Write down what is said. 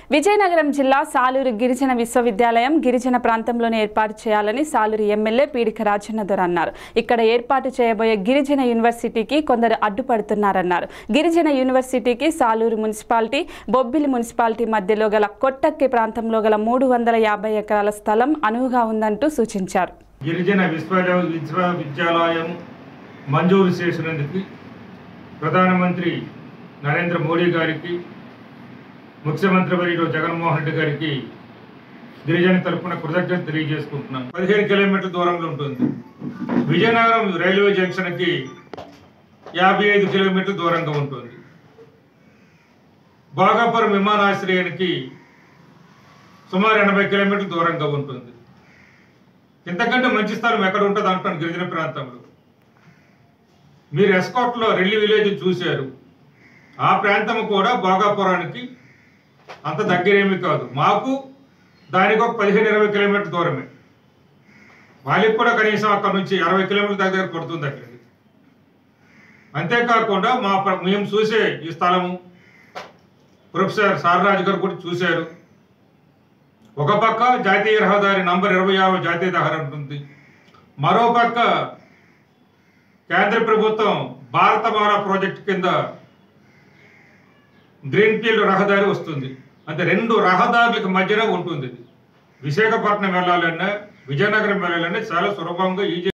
విజయనగరం జిల్లా సాలూరు గిరిజన విశ్వవిద్యాలయం గిరిజన ప్రాంతంలోనే ఏర్పాటు చేయాలని సాలూరు ఎమ్మెల్యే పీడిక రాజన్నదర్ అన్నారు ఇక్కడ ఏర్పాటు చేయబోయే గిరిజన యూనివర్సిటీకి కొందరు అడ్డుపడుతున్నారన్నారు గిరిజన యూనివర్సిటీకి సాలూరు మున్సిపాలిటీ బొబ్బిలి మున్సిపాలిటీ మధ్యలో గల కొట్టక్కి ప్రాంతంలో గల మూడు వందల యాభై ఎకరాల స్థలం అనువుగా ఉందంటూ సూచించారు గిరిజన విశ్వ విశ్వవిద్యాలయం మంజూరు చేసినందుకు ప్రధానమంత్రి నరేంద్ర మోడీ గారికి ముఖ్యమంత్రి వర్యుడు జగన్మోహన్ రెడ్డి గారికి గిరిజన తరపున కృతజ్ఞత తెలియజేసుకుంటున్నాను పదిహేను కిలోమీటర్ల దూరంలో ఉంటుంది విజయనగరం రైల్వే జంక్షన్కి యాభై ఐదు కిలోమీటర్ల దూరంగా ఉంటుంది బాగాపురం విమానాశ్రయానికి సుమారు ఎనభై కిలోమీటర్ల దూరంగా ఉంటుంది ఇంతకంటే మంచి స్థలం ఎక్కడ ఉంటుంది అంటాను గిరిజన ప్రాంతంలో మీరు ఎస్కాట్లో రెల్లి విలేజ్ చూశారు ఆ ప్రాంతం కూడా భోగాపురానికి అంత దగ్గరేమీ కాదు మాకు దానికి ఒక పదిహేను ఇరవై కిలోమీటర్ దూరమే వాళ్ళకి కూడా కనీసం అక్కడ నుంచి అరవై కిలోమీటర్ల దగ్గర పడుతుంది అక్కడికి అంతేకాకుండా మా ప్ర- మేము చూసే ఈ స్థలము ప్రొఫెసర్ సారరాజు గారు కూడా చూశారు ఒక పక్క జాతీయ రహదారి నంబర్ ఇరవై ఆరు జాతీయ రహదారి ఉంటుంది మరో పక్క కేంద్ర ప్రభుత్వం భారతమాల ప్రాజెక్ట్ కింద గ్రీన్ఫీల్డ్ రహదారి వస్తుంది అంటే రెండు రహదారులకు మధ్యన ఉంటుంది ఇది విశాఖపట్నం వెళ్ళాలన్నా విజయనగరం వెళ్ళాలన్నా చాలా సులభంగా ఈజీ